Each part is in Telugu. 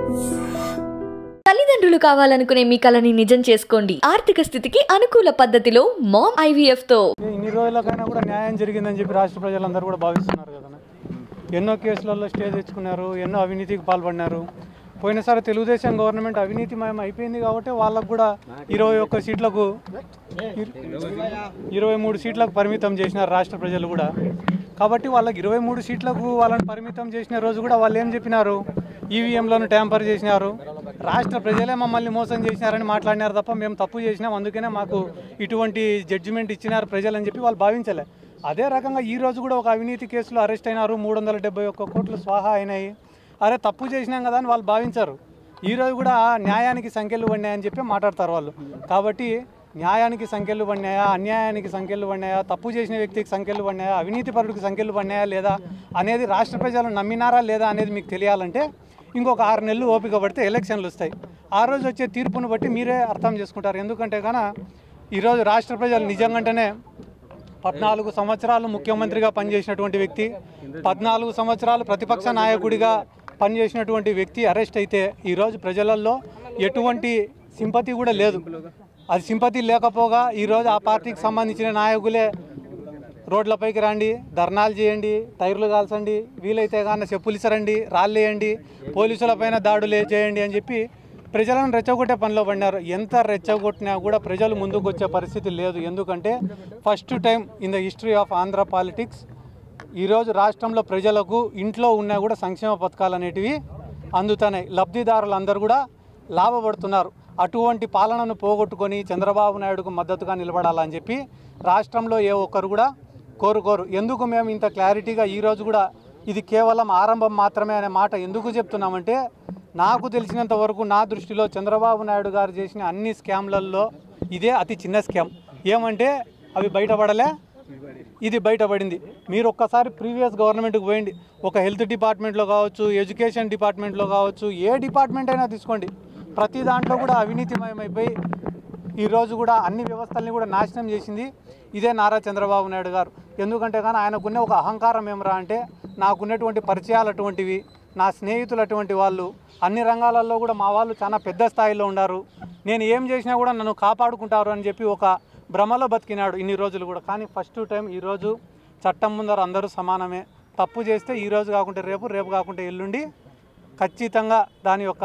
తల్లిదండ్రులు కావాలనుకునే మీ కలని నిజం చేసుకోండి ఆర్థిక స్థితికి అనుకూల పద్ధతిలో మామ్ ఐవీఎఫ్ తో ఇన్ని రోజులకైనా కూడా న్యాయం జరిగిందని చెప్పి రాష్ట్ర ప్రజలందరూ కూడా భావిస్తున్నారు కదా ఎన్నో కేసులలో స్టే తెచ్చుకున్నారు ఎన్నో అవినీతికి పాల్పడినారు పోయినసారి తెలుగుదేశం గవర్నమెంట్ అవినీతిమయం అయిపోయింది కాబట్టి వాళ్ళకు కూడా ఇరవై ఒక్క సీట్లకు ఇరవై మూడు సీట్లకు పరిమితం చేసినారు రాష్ట్ర ప్రజలు కూడా కాబట్టి వాళ్ళకి ఇరవై మూడు సీట్లకు వాళ్ళని పరిమితం చేసిన రోజు కూడా వాళ్ళు ఏం చెప్పినారు ఈవీఎంలను ట్యాంపర్ చేసినారు రాష్ట్ర ప్రజలే మమ్మల్ని మోసం చేసినారని మాట్లాడినారు తప్ప మేము తప్పు చేసినాం అందుకనే మాకు ఇటువంటి జడ్జిమెంట్ ఇచ్చినారు ప్రజలని చెప్పి వాళ్ళు భావించలే అదే రకంగా ఈ రోజు కూడా ఒక అవినీతి కేసులో అరెస్ట్ అయినారు మూడు వందల డెబ్బై ఒక్క కోట్లు స్వాహా అయినాయి అరే తప్పు చేసినాం కదా అని వాళ్ళు భావించారు ఈ రోజు కూడా న్యాయానికి సంఖ్యలు పడినాయని చెప్పి మాట్లాడతారు వాళ్ళు కాబట్టి న్యాయానికి సంఖ్యలు పడినాయా అన్యాయానికి సంఖ్యలు పడినాయా తప్పు చేసిన వ్యక్తికి సంఖ్యలు పడినాయా అవినీతి పరుడికి సంఖ్యలు పడినాయా లేదా అనేది రాష్ట్ర ప్రజలు నమ్మినారా లేదా అనేది మీకు తెలియాలంటే ఇంకొక ఆరు నెలలు ఓపిక పడితే ఎలక్షన్లు వస్తాయి ఆ రోజు వచ్చే తీర్పును బట్టి మీరే అర్థం చేసుకుంటారు ఎందుకంటే కనుక ఈరోజు రాష్ట్ర ప్రజలు నిజంగానే పద్నాలుగు సంవత్సరాలు ముఖ్యమంత్రిగా పనిచేసినటువంటి వ్యక్తి పద్నాలుగు సంవత్సరాలు ప్రతిపక్ష నాయకుడిగా పనిచేసినటువంటి వ్యక్తి అరెస్ట్ అయితే ఈరోజు ప్రజలలో ఎటువంటి సింపతి కూడా లేదు అది సింపతి లేకపోగా ఈరోజు ఆ పార్టీకి సంబంధించిన నాయకులే రోడ్లపైకి రండి ధర్నాలు చేయండి టైర్లు కాల్చండి వీలైతే కానీ చెప్పులు ఇసరండి రాళ్ళేయండి పోలీసులపైన దాడులు చేయండి అని చెప్పి ప్రజలను రెచ్చగొట్టే పనిలో పడినారు ఎంత రెచ్చగొట్టినా కూడా ప్రజలు ముందుకు వచ్చే పరిస్థితి లేదు ఎందుకంటే first time in the history of Andhra politics ఈరోజు రాష్ట్రంలో ప్రజలకు ఇంట్లో ఉన్నా కూడా సంక్షేమ పథకాలు అనేటివి అందుతున్నాయి లబ్ధిదారులందరూ కూడా లాభపడుతున్నారు అటువంటి పాలనను పోగొట్టుకొని చంద్రబాబు నాయుడుకు మద్దతుగా నిలబడాలని చెప్పి రాష్ట్రంలో ఏ ఒక్కరు కూడా కోరుకోరు ఎందుకు మేము ఇంత క్లారిటీగా ఈరోజు కూడా ఇది కేవలం ఆరంభం మాత్రమే అనే మాట ఎందుకు చెప్తున్నామంటే నాకు తెలిసినంత వరకు నా దృష్టిలో చంద్రబాబు నాయుడు గారు చేసిన అన్ని స్కామ్లలో ఇదే అతి చిన్న స్కామ్ ఏమంటే అవి బయటపడలే ఇది బయటపడింది మీరు ఒక్కసారి ప్రీవియస్ గవర్నమెంట్కి పోయింది ఒక హెల్త్ డిపార్ట్మెంట్లో కావచ్చు ఎడ్యుకేషన్ డిపార్ట్మెంట్లో కావచ్చు ఏ డిపార్ట్మెంట్ అయినా తీసుకోండి ప్రతి దాంట్లో కూడా అవినీతిమయమైపోయి ఈరోజు కూడా అన్ని వ్యవస్థల్ని కూడా నాశనం చేసింది ఇదే నారా చంద్రబాబు నాయుడు గారు ఎందుకంటే కానీ ఆయనకున్న ఒక అహంకారం ఏమరా అంటే నాకున్నటువంటి పరిచయాలు అటువంటివి నా స్నేహితులు అటువంటి వాళ్ళు అన్ని రంగాలలో కూడా మా వాళ్ళు చాలా పెద్ద స్థాయిలో ఉన్నారు నేను ఏం చేసినా కూడా నన్ను కాపాడుకుంటారు అని చెప్పి ఒక భ్రమలో బతికినాడు ఇన్ని రోజులు కూడా కానీ ఫస్ట్ టైం ఈరోజు చట్టం ముందర అందరూ సమానమే తప్పు చేస్తే ఈ రోజు కాకుంటే రేపు రేపు కాకుంటే ఎల్లుండి ఖచ్చితంగా దాని యొక్క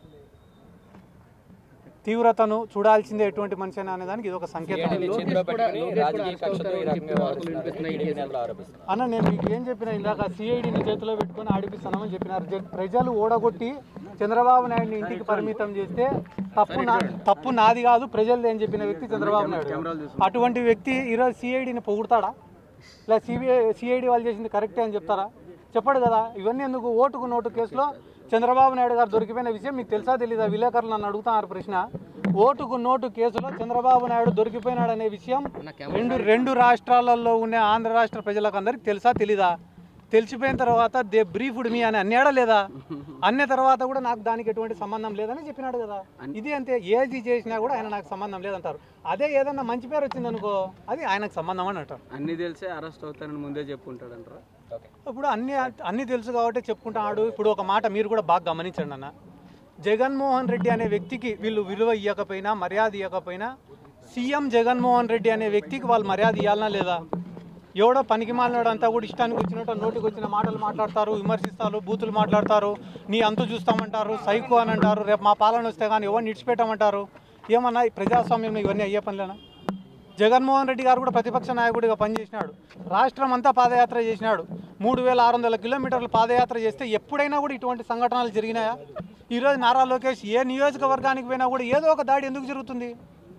తీవ్రతను చూడాల్సిందే ఎటువంటి మనిషి అనే దానికి ఇది ఒక సంకేతం చేతిలో పెట్టుకుని రాజకీయ కక్షతో ఈ రకంగా వాడుతున్నారు టీడీపీ నేతలు ఆరోపిస్తున్నారు అన్న నేను మీకు ఏం చెప్పిన ఇందాక సిఐడిని చేతిలో పెట్టుకొని ఆడిపిస్తున్నామని చెప్పినారు జ- ప్రజలు ఓడగొట్టి చంద్రబాబు నాయుడిని ఇంటికి పరిమితం చేస్తే తప్పు నా తప్పు నాది కాదు ప్రజలది అని చెప్పిన వ్యక్తి చంద్రబాబు నాయుడు అటువంటి వ్యక్తి ఈరోజు సిఐడిని పొగుడతాడా లేదా సిబిఐ సిఐడి వాళ్ళు చేసింది కరెక్టే అని చెప్తారా చెప్పడు కదా ఇవన్నీ ఎందుకు ఓటుకు నోటు కేసులో చంద్రబాబు నాయుడు గారు దొరికిపోయిన విషయం మీకు తెలుసా తెలీదా విలేకరులు నన్ను అడుగుతున్నారు ప్రశ్న ఓటుకు నోటు కేసులో చంద్రబాబు నాయుడు దొరికిపోయినాడనే విషయం రెండు రెండు రాష్ట్రాలలో ఉన్న ఆంధ్ర రాష్ట్ర ప్రజలకు అందరికి తెలుసా తెలీదా తెలిసిపోయిన తర్వాత దే బ్రీఫ్డ్ మీ అని అన్నాడా లేదా అన్న తర్వాత కూడా నాకు దానికి ఎటువంటి సంబంధం లేదని చెప్పినాడు కదా ఇది అంతే ఏది చేసినా కూడా ఆయన నాకు సంబంధం లేదంటారు అదే ఏదన్నా మంచి పేరు వచ్చింది అనుకో అది ఆయనకు సంబంధం అని అంటారు అన్ని తెలిసే అరెస్ట్ అవుతారని ముందే చెప్పుంటాడంటారా ఓకే ఇప్పుడు అన్ని అన్ని తెలుసు కాబట్టి చెప్పుకుంటున్నాడు ఇప్పుడు ఒక మాట మీరు కూడా బాగా గమనించండి అన్న జగన్మోహన్ రెడ్డి అనే వ్యక్తికి వీళ్ళు విలువ ఇవ్వకపోయినా మర్యాద ఇవ్వకపోయినా సీఎం జగన్మోహన్ రెడ్డి అనే వ్యక్తికి వాళ్ళు మర్యాద ఇవ్వాలనా లేదా ఎవడో పనికి మాలినాడు అంతా కూడా ఇష్టానికి వచ్చినట్టు నోటికి వచ్చిన మాటలు మాట్లాడతారు విమర్శిస్తారు బూతులు మాట్లాడతారు నీ అంతు చూస్తామంటారు సైకో అని అంటారు రేపు మా పాలన వస్తే కానీ ఎవరిని ఇడిచిపెట్టామంటారు ఏమన్నా ఈ ప్రజాస్వామ్యంలో ఇవన్నీ అయ్యే పనులేనా జగన్మోహన్ రెడ్డి గారు కూడా ప్రతిపక్ష నాయకుడిగా పనిచేసినాడు రాష్ట్రం అంతా పాదయాత్ర చేసినాడు మూడు వేల ఆరు వందల కిలోమీటర్లు పాదయాత్ర చేస్తే ఎప్పుడైనా కూడా ఇటువంటి సంఘటనలు జరిగినాయా ఈరోజు నారా లోకేష్ ఏ నియోజకవర్గానికి పోయినా కూడా ఏదో ఒక దాడి ఎందుకు జరుగుతుంది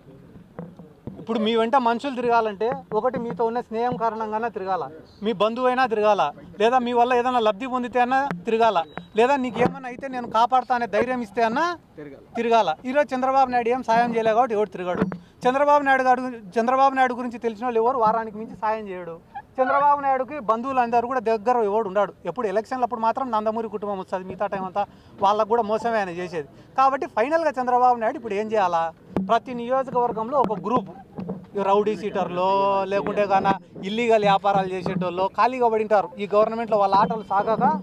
ఇప్పుడు మీ వెంట మనుషులు తిరగాలంటే ఒకటి మీతో ఉన్న స్నేహం కారణంగానే తిరగాల మీ బంధువైనా తిరగాల లేదా మీ వల్ల ఏదైనా లబ్ధి పొందితే అన్నా తిరగాల లేదా నీకు ఏమన్నా అయితే నేను కాపాడుతా అనే ధైర్యం ఇస్తే అన్నా తిరగాల ఈరోజు చంద్రబాబు నాయుడు ఏం సాయం చేయలే కాబట్టి ఎవడు తిరగాడు చంద్రబాబు నాయుడు గారు చంద్రబాబు నాయుడు గురించి తెలిసిన వాళ్ళు ఎవరు వారానికి మించి సాయం చేయడు చంద్రబాబు నాయుడుకి బంధువులు అందరూ కూడా దగ్గర ఎవడు ఉన్నాడు ఎప్పుడు ఎలక్షన్లు అప్పుడు మాత్రం నందమూరి కుటుంబం వస్తుంది మిగతా టైం అంతా వాళ్ళకు కూడా మోసమే ఆయన చేసేది కాబట్టి ఫైనల్గా చంద్రబాబు నాయుడు ఇప్పుడు ఏం చేయాలా ప్రతి నియోజకవర్గంలో ఒక గ్రూప్ ఈ రౌడీ సీటర్లో లేకుంటే గాన ఇల్లీగల్ వ్యాపారాలు చేసేటోళ్ళు ఖాళీగా పడింటారు ఈ గవర్నమెంట్లో వాళ్ళ ఆటలు సాగక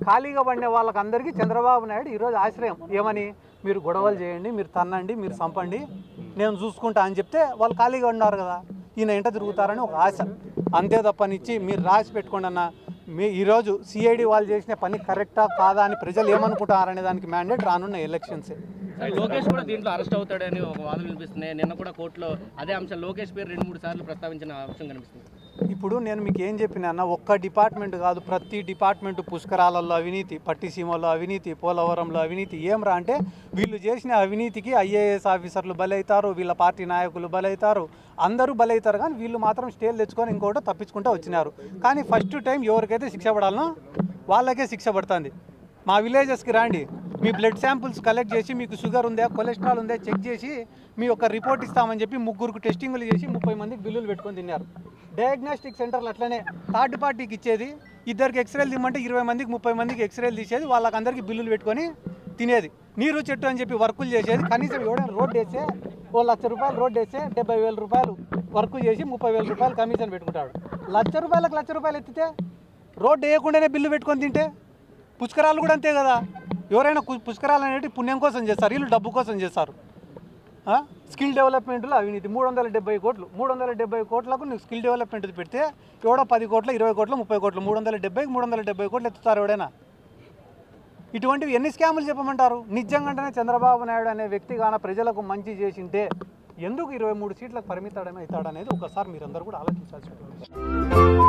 ఖాళీగా పడిన వాళ్ళకందరికీ చంద్రబాబు నాయుడు ఈరోజు ఆశ్రయం ఏమని మీరు గొడవలు చేయండి మీరు తన్నండి మీరు చంపండి నేను చూసుకుంటా అని చెప్తే వాళ్ళు ఖాళీగా ఉన్నారు కదా ఈయన ఎంట తిరుగుతారని ఒక ఆశ అంతే తప్పనిచ్చి మీరు రాసి పెట్టుకోండి అన్న మీ ఈరోజు సిఐడి వాళ్ళు చేసిన పని కరెక్టా కాదా అని ప్రజలు ఏమనుకుంటారనే దానికి మ్యాండేట్ రానున్న ఎలక్షన్సే లోకేష్ కూడా దీంట్లో అరెస్ట్ అవుతాడని ఒక వాదన వినిపిస్తున్నాయి నిన్న కూడా కోర్టులో అదే అంశం లోకేష్ పేరు రెండు మూడు సార్లు ప్రస్తావించిన అంశం కనిపిస్తుంది ఇప్పుడు నేను మీకు ఏం చెప్పినా ఒక్క డిపార్ట్మెంట్ కాదు ప్రతి డిపార్ట్మెంట్ పుష్కరాలలో అవినీతి పట్టిసీమలో అవినీతి పోలవరంలో అవినీతి ఏం రా అంటే వీళ్ళు చేసిన అవినీతికి ఐఏఎస్ ఆఫీసర్లు బలవుతారు వీళ్ళ పార్టీ నాయకులు బలవుతారు అందరూ బలవుతారు కానీ వీళ్ళు మాత్రం స్టేలు తెచ్చుకొని ఇంకోటి తప్పించుకుంటూ వచ్చినారు కానీ ఫస్ట్ టైం ఎవరికైతే శిక్ష పడాలనో వాళ్ళకే శిక్ష పడుతుంది మా విలేజెస్కి రండి మీ బ్లడ్ శాంపుల్స్ కలెక్ట్ చేసి మీకు షుగర్ ఉందా కొలెస్ట్రాల్ ఉందా చెక్ చేసి మీ యొక్క రిపోర్ట్ ఇస్తామని చెప్పి ముగ్గురికి టెస్టింగ్లు చేసి ముప్పై మందికి బిల్లులు పెట్టుకొని తిన్నారు డయాగ్నోస్టిక్ సెంటర్లు అట్లనే థర్డ్ పార్టీకి ఇచ్చేది ఇద్దరికి ఎక్స్రేలు తీయమంటే ఇరవై మందికి ముప్పై మందికి ఎక్స్రేలు తీసేది వాళ్ళకందరికీ బిల్లులు పెట్టుకొని తినేది నీరు చెట్టు అని చెప్పి వర్కులు చేసేది కనీసం ఎవడైనా రోడ్డు వేస్తే ఓ లక్ష రూపాయలు రోడ్డు వేస్తే డెబ్బై వేల రూపాయలు వర్క్ చేసి ముప్పై వేల రూపాయలు కమిషన్ పెట్టుకుంటాడు లక్ష రూపాయలకు లక్ష రూపాయలు ఎత్తితే రోడ్డు వేయకుండానే బిల్లు పెట్టుకొని తింటే పుష్కరాలు కూడా అంతే కదా ఎవరైనా కు- పుష్కరాలు అనేవి పుణ్యం కోసం చేస్తారు వీళ్ళు డబ్బు కోసం చేస్తారు ఆ? స్కిల్ డెవలప్మెంట్లో అవినీతి మూడు వందల డెబ్బై కోట్లు మూడు వందల డెబ్బై కోట్లకు నువ్వు స్కిల్ డెవలప్మెంట్ పెడితే ఎవడో పది కోట్లు ఇరవై కోట్లు ముప్పై కోట్లు మూడు వందల డెబ్బైకి మూడు వందల డెబ్బై కోట్లు ఎత్తుతారు ఎవడైనా ఇటువంటివి ఎన్ని స్కాములు చెప్పమంటారు నిజంగానే చంద్రబాబు నాయుడు అనే వ్యక్తి గాన ప్రజలకు మంచి చేసింటే ఎందుకు ఇరవై మూడు సీట్లకు పరిమితాడమే అవుతాడనేది ఒకసారి మీరందరూ కూడా ఆలోచించాల్సి ఉంటుంది